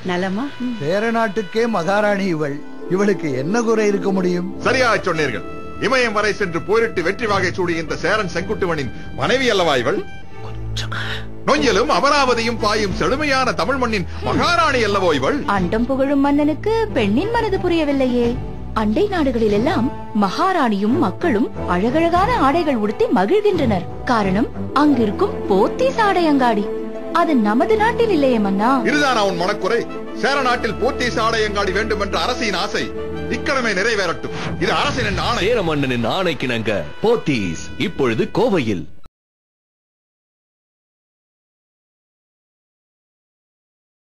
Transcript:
நலமா வேற நாட்டுக்கே மகாராணி இவள் இவளுக்கு என்ன குறை இருக்க முடியும் சரியா சொன்னீர்கள் இமயம் வரை சென்று போரிட்டு வெற்றி வாகை சூடிய இந்த சேரன் செங்குட்டுவனின் மனைவி அல்லவா இவள் நொஞ்சலும் அமராவதியும் பாயும் செழுமையான தமிழ் மண்ணின் மகாராணி அல்லவோ இவள் அண்டம் புகழும் மன்னனுக்கு பெண்ணின் மனது புரியவில்லையே அண்டை நாடுகளில் எல்லாம் மகாராணியும் மக்களும் அழகழகான ஆடைகள் உடுத்தி மகிழ்கின்றனர் காரணம் அங்கிருக்கும் போத்தீஸ் ஆடை அங்காடி அது நமது நாட்டில் இல்லையே மன்னா இதுதான் அவன் மனக்குறை சேர நாட்டில் போத்தீஸ் ஆடையங்காடி வேண்டும் என்ற அரசின் ஆசை இக்கணமே நிறைவேறட்டும் இது அரசின் ஆணை சேர மன்னனின் ஆணைக்கிணங்க போத்தீஸ் இப்பொழுது கோவையில்